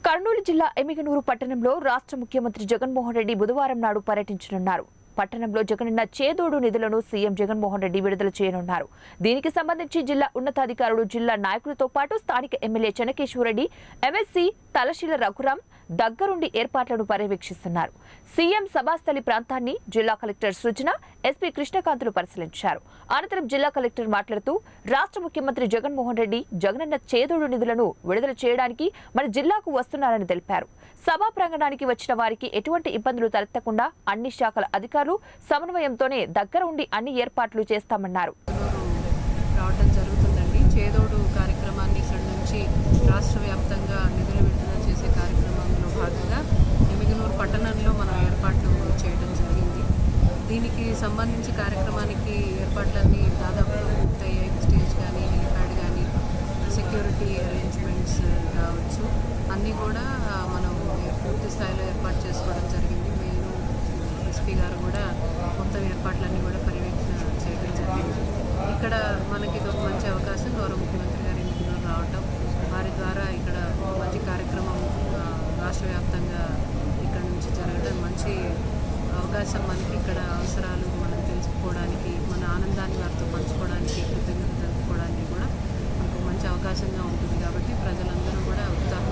కర్నూలు జిల్లా ఎమిగనూరు పట్టణంలో రాష్ట్ర ముఖ్యమంత్రి జగన్మోహన్ రెడ్డి బుధవారం నాడు పర్యటించనున్నారు పట్టణంలో జగనన్న చేదోడు నిధులను సీఎం జగన్మోహన్ రెడ్డి విడుదల చేయనున్నారు దీనికి సంబంధించి జిల్లా ఉన్నతాధికారులు జిల్లా నాయకులతో పాటు స్థానిక ఎమ్మెల్యే చెనకేశ్వరరెడ్డి ఎంఎస్సీ తలశీల రఘురాం దగ్గరుండి ఏర్పాట్లను పర్యవేక్షిస్తున్నారు సీఎం సభాస్థలి ప్రాంతాన్ని జిల్లా కలెక్టర్ సృజన ఎస్పీ కృష్ణకాంతులు పరిశీలించారు అనంతరం జిల్లా కలెక్టర్ మాట్లాడుతూ రాష్ట్ర ముఖ్యమంత్రి జగన్మోహన్ రెడ్డి జగనన్న చేదోడు నిధులను విడుదల చేయడానికి మన జిల్లాకు వస్తున్నారని తెలిపారు సభా ప్రాంగణానికి వచ్చిన వారికి ఎటువంటి ఇబ్బందులు తలెత్తకుండా అన్ని శాఖల అధికారులు సమన్వయంతోనే దగ్గర ఉండి అన్ని ఏర్పాట్లు చేస్తామన్నారు రావటం జరుగుతుందండి చేదోడు కార్యక్రమాన్ని ఇక్కడ నుంచి రాష్ట్ర వ్యాప్తంగా నిధులు విడుదల చేసే కార్యక్రమంలో భాగంగా ఎమిగనూరు పట్టణంలో మనం ఏర్పాట్లు చేయడం జరిగింది దీనికి సంబంధించి కార్యక్రమానికి ఏర్పాట్లన్నీ దాదాపుగా పూర్తయ్యాయి స్టేజ్ కానీ హెలిప్యాడ్ కానీ సెక్యూరిటీ అరేంజ్మెంట్స్ కావచ్చు అన్నీ కూడా ఆ, మనం పూర్తి స్థాయిలో ఏర్పాటు చేసుకోవడం జరిగింది నేను ఎస్పీ గారు కూడా మొత్తం ఏర్పాట్లన్నీ కూడా పర్యవేక్షణ చేయడం జరిగింది ఇక్కడ మనకి ఇది ఒక మంచి అవకాశం గౌరవ ముఖ్యమంత్రి గారి ఎన్నికలు రావటం వారి ద్వారా ఇక్కడ ఒక మంచి కార్యక్రమం ఆ, రాష్ట్ర వ్యాప్తంగా ఇక్కడ నుంచి జరగడం మంచి అవకాశం మనకి ఇక్కడ అవసరాలు మనం తెలుసుకోవడానికి మన ఆనందాన్ని వారితో పంచుకోవడానికి కృతజ్ఞత తెలుపుకోవడానికి కూడా మనకు మంచి అవకాశంగా ఉంటుంది కాబట్టి ప్రజలందరూ కూడా ఉత్సాహంగా